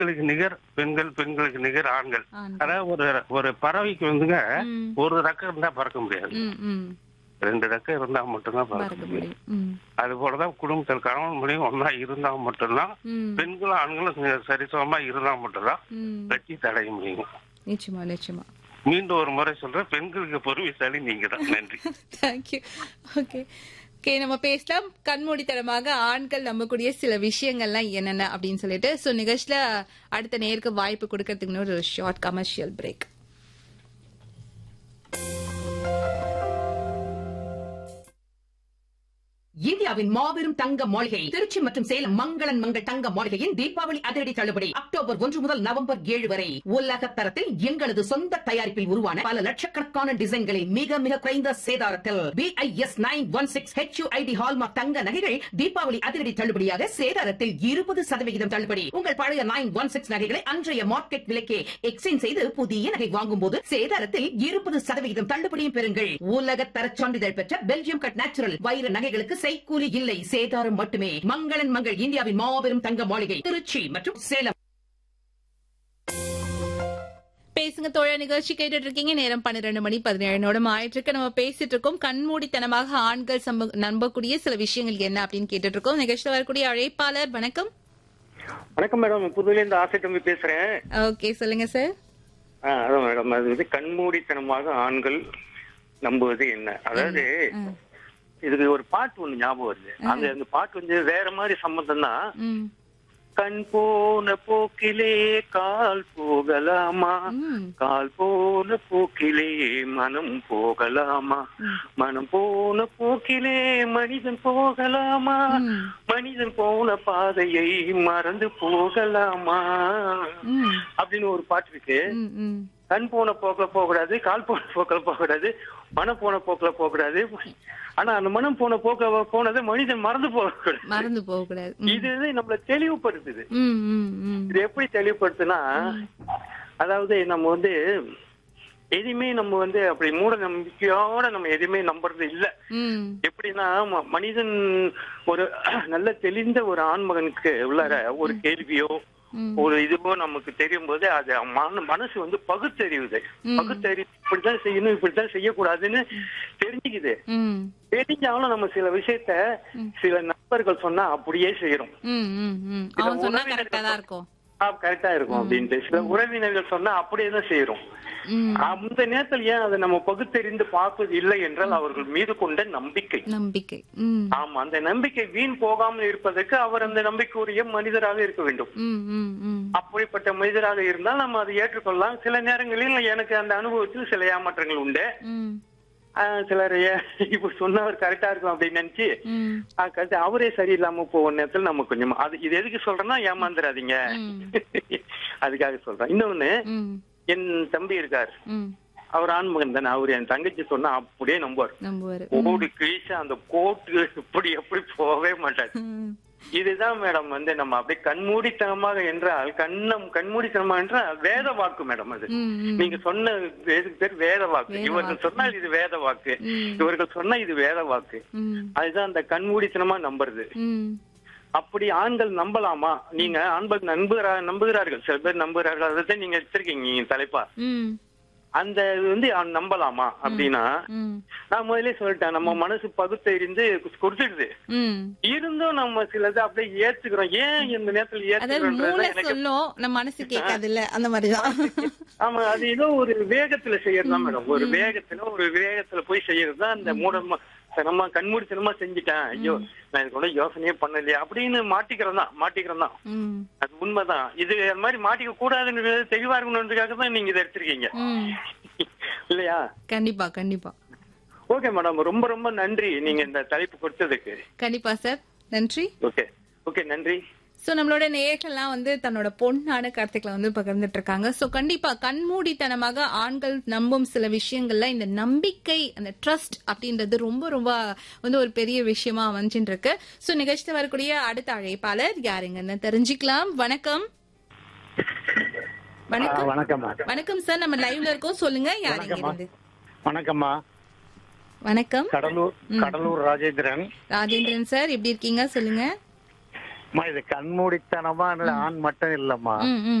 ஆண்களுக்கு நிகர் பெண்கள் பெண்களுக்கு நிகர் ஆண்கள் ஆண்கள். அதாவது ஒரு ஒரு பறவைக்கு வந்துங்க ம். ஒரு ரெக்கம் இருந்தா பறக்க முடியாது ம், ம். ரெண்டு ரெக்கம் இருந்தா மட்டும்தான் பறக்க பறக்க முடியும் முடியும் ம், அது போலதான் குடும்பத்தில் கணவன் மனைவி ஒன்னா இருந்தா மட்டும்தான் ம், பெண்களும் ஆண்களும் ச- சரிசமமா இருந்தா மட்டும்தான் ம். வெற்றி தடைய முடியும் நிச்சயமா நிச்சயமா மீண்டும் ஒரு முறை சொல்றேன் பெண்களுக்கு பொறுமைசாலி நீங்க தான் நன்றி தேங்க்யூ ஓகே ஓகே நம்ம பேசலாம் கண்மூடித்தனமாக ஆண்கள் நம்பக்கூடிய சில விஷயங்கள்லாம் என்னென்ன அப்படின்னு சொல்லிட்டு ஸோ நிகழ்ச்சியில அடுத்த நேருக்கு வாய்ப்பு கொடுக்கறதுக்கு இன்னொரு ஷார்ட் கமர்ஷியல் பிரேக் இந்தியாவின் மாபெரும் தங்க மாளிகை திருச்சி மற்றும் சேலம் மங்களன் மங்கள் தங்க மாளிகையின் தீபாவளி அதிரடி தள்ளுபடி அக்டோபர் ஒன்று முதல் நவம்பர் ஏழு வரை உலக தரத்தில் எங்களது சொந்த தயாரிப்பில் உருவான பல லட்சக்கணக்கான டிசைன்களை மிக மிக குறைந்த சேதாரத்தில் BIS nine one six HUID hallmark தங்க நகைகள் தீபாவளி அதிரடி தள்ளுபடியாக சேதாரத்தில் இருபது சதவிகிதம் தள்ளுபடி உங்கள் பழைய நைன் ஒன் சிக்ஸ் நகைகளை அன்றைய மார்க்கெட் விலைக்கே எக்ஸ்சேஞ்ச் செய்து புதிய நகை வாங்கும் போது சேதாரத்தில் இருபது சதவிகிதம் தள்ளுபடியும் பெறுங்கள் உலக தர சான்றிதழ் பெற்ற பெல்ஜியம் கட் நேச்சுரல் வைர நகைகளுக்கு செய்கூலி இல்லை சேதாரம் மட்டுமே மங்களன் மங்கள் இந்தியாவின் மாபெரும் தங்க மாளிகை திருச்சி மற்றும் சேலம் பேசுங்க தோழ நிகழ்ச்சி கேட்டுட்டு இருக்கீங்க நேரம் பன்னிரெண்டு மணி பதினேழு நிமிடம் ஆயிட்டு இருக்கு நம்ம பேசிட்டு இருக்கோம் கண்மூடித்தனமாக ஆண்கள் சம்ப- நம்பக்கூடிய சில விஷயங்கள் என்ன அப்படின்னு கேட்டுட்டு இருக்கோம் நிகழ்ச்சியில் வரக்கூடிய அழைப்பாளர் வணக்கம் வணக்கம் மேடம் புதுல இருந்து ஆசை தம்பி பேசுறேன் ஓகே சொல்லுங்க சார் ஆ, அதான் மேடம் அது வந்து கண்மூடித்தனமாக ஆண்கள் நம்புவது என்ன அதாவது இதுக்கு ஒரு பாட்டு ஒண்ணு ஞாபகம் வருது அந்த அந்த பாட்டு வந்து வேற மாதிரி சம்பந்தம் தான் ம் கண் போன போக்கிலே கால் போகலாமா ம் கால் போன போக்கிலே மனம் போகலாமா மனம் போன போக்கிலே மனிதன் போகலாமா ம். மனிதன் போன பாதையை மறந்து போகலாமா ம் அப்படின்னு ஒரு பாட்டு இருக்கு ம் ம் கண் போன போக்குல போக கூடாது கால் போன போக்குல போக கூடாது மனம் போன போக்குல போக கூடாது ஆனா அந்த மனம் போன போக்க போனதை மனிதன் மறந்து போக கூடாது மறந்து போக கூடாது ம். இது வந்து நம்மள தெளிவுபடுத்துது ம் ம் ம் இது எப்படி தெளிவுபடுத்துனா அதாவது நம்ம வந்து எதுவுமே நம்ம வந்து அப்படி மூட நம்பிக்கையோட நம்ம எதுவுமே நம்புறது இல்ல ம் எப்படின்னா ம- மனிதன் ஒரு நல்ல தெளிந்த ஒரு ஆண்மகனுக்கு உள்ளார ஒரு கேள்வியோ ம். ஒரு இதுவோ நமக்கு தெரியும் போது அது மன- மனசு வந்து பகுத்தறிவுது பகுத்தறிவு இப்படித்தான் செய்யணும் இப்படித்தான் செய்யக்கூடாதுன்னு தெரிஞ்சுக்குது ம் தெரிஞ்சாலும் நம்ம சில விஷயத்த சில நண்பர்கள் சொன்னா அப்படியே செய்யறோம் ம் ம் ம் அவன் சொன்னா கரெக்டா தான் இருக்கும் கரெக்டா இருக்கும் அப்படின்ட்டு சில உறவினர்கள் சொன்னா அப்படியே தான் செய்யறோம் ம் அந்த நேரத்தில் ஏன் அதை நம்ம பகுத்தறிந்து பார்ப்பது இல்லை என்றால் அவர்கள் மீது கொண்ட நம்பிக்கை நம்பிக்கை ம் ஆமா அந்த நம்பிக்கை வீண் போகாமல் இருப்பதற்கு அவர் அந்த நம்பிக்கையுரிய மனிதராக இருக்க வேண்டும் ம் ம் ம் அப்படிப்பட்ட மனிதராக இருந்தால் நம்ம அதை ஏற்றுக்கொள்ளலாம் சில நேரங்களில் எனக்கு அந்த அனுபவத்தில் சில ஏமாற்றங்கள் உண்டு ம் ஆஹ் சிலர் ஏ- இப்ப சொன்னவர் கரெக்டா இருக்கும் அப்படின்னு நினைச்சு ம் ஆஹ் கடைசி அவரே சரியில்லாம போன நேரத்தில் நம்ம கொஞ்சம் அது இது எதுக்கு சொல்றேன்னா ஏமாந்துடாதீங்க ம். அதுக்காக சொல்றேன் இன்னொன்னு ம் என் தம்பி இருக்கார் ம் அவர் ஆண்மகன் தானே அவர் என் தங்கச்சி சொன்னா அப்படியே நம்புவார் நம்புவாரு ஓடு கிழிச்சு அந்த கோட்டு இப்படி எப்படி போகவே மாட்டார் ம் இதுதான் மேடம் வந்து நம்ம அப்படியே கண்மூடித்தனமாக என்றால் கண்ணம் கண்மூடித்தனமா என்றால் வேத வாக்கு மேடம் அது ம் ம் நீங்க சொன்ன இதுக்கு பேர் வேத வாக்கு வேத இவர்கள் வாக்கு. சொன்னால் இது வேத வாக்கு ம். இவர்கள் சொன்னா இது வேத வாக்கு ம் அதுதான் அந்த கண்மூடித்தனமா நம்புறது ம் அப்படி ஆண்கள் நம்பலாமா நீங்க ஆண்கள் நம்புகிறா நம்புகிறார்கள் சில பேர் நம்புகிறார்கள் அதை நீங்க எடுத்திருக்கீங்க நீங்க தலைப்பா ம் அந்த இது வந்து அவன் நம்பலாமா அப்படின்னா ம் நான் முதல்ல சொல்லிட்டேன் நம்ம மனசு பகுத்தறிந்து கொடுத்துடுது ம் இருந்தும் நம்ம சிலதை அப்படியே ஏத்துக்கிறோம் ஏன் இந்த நேரத்துல அதாவது மூளை ஏத்துக்கிறோம் எனக்கு சொல்லும் நம்ம மனசு கேட்காதுல்ல அந்த மாதிரிதான் ஆமா அது ஏதோ ஒரு வேகத்துல செய்யறதுதான் மேடம் ஒரு வேகத்துல ஒரு வேகத்துல போய் செய்யறது தான் அந்த மூடமா நம்ம கண்மூடித்தனமா செஞ்சுட்டேன் ஐயோ நான் இது கூட யோசனையே பண்ணலையே அப்படின்னு மாட்டிக்கிறோம் தான் மாட்டிக்கிறோம் தான் ம் அது உண்மைதான் இது அந்த மாதிரி மாட்டிக்க கூடாதுன்னு தெளிவா இருக்கணுன்றதுக்காக தான் நீங்க இதை எடுத்திருக்கீங்க ம் இல்லையா கண்டிப்பா கண்டிப்பா ஓகே மேடம் ரொம்ப ரொம்ப நன்றி நீங்க இந்த தலைப்பு கொடுத்ததுக்கு கண்டிப்பா சார் நன்றி ஓகே ஓகே நன்றி சோ நம்மளோட நேயர்கள்லாம் வந்து தன்னோட பொண்ணான கருத்துக்களை வந்து பகிர்ந்துட்டு இருக்காங்க சோ கண்டிப்பா கண்மூடித்தனமாக ஆண்கள் நம்பும் சில வங்கள்ல இந்த நம்பிக்கை அந்த ட்ரஸ்ட் அப்படின்றது ரொம்ப ரொம்ப வந்து ஒரு பெரிய விஷயமா அமைஞ்சிட்டு இருக்கு சோ நிகழ்ச்சி வரக்கூடிய அடுத்த அழைப்பாளர் யாருங்கன்னு தெரிஞ்சுக்கலாம் வணக்கம் வணக்கம் வணக்கம்மா வணக்கம் சார் நம்ம லைவ்ல இருக்கோம் சொல்லுங்க யாருங்க இருந்து வணக்கம்மா வணக்கம் கடலூர் கடலூர் ராஜேந்திரன் ராஜேந்திரன் சார் எப்படி இருக்கீங்க சொல்லுங்க அம்மா இது கண்மூடித்தனமா இல்ல ஆண் மட்டும் இல்லம்மா ம், ம்.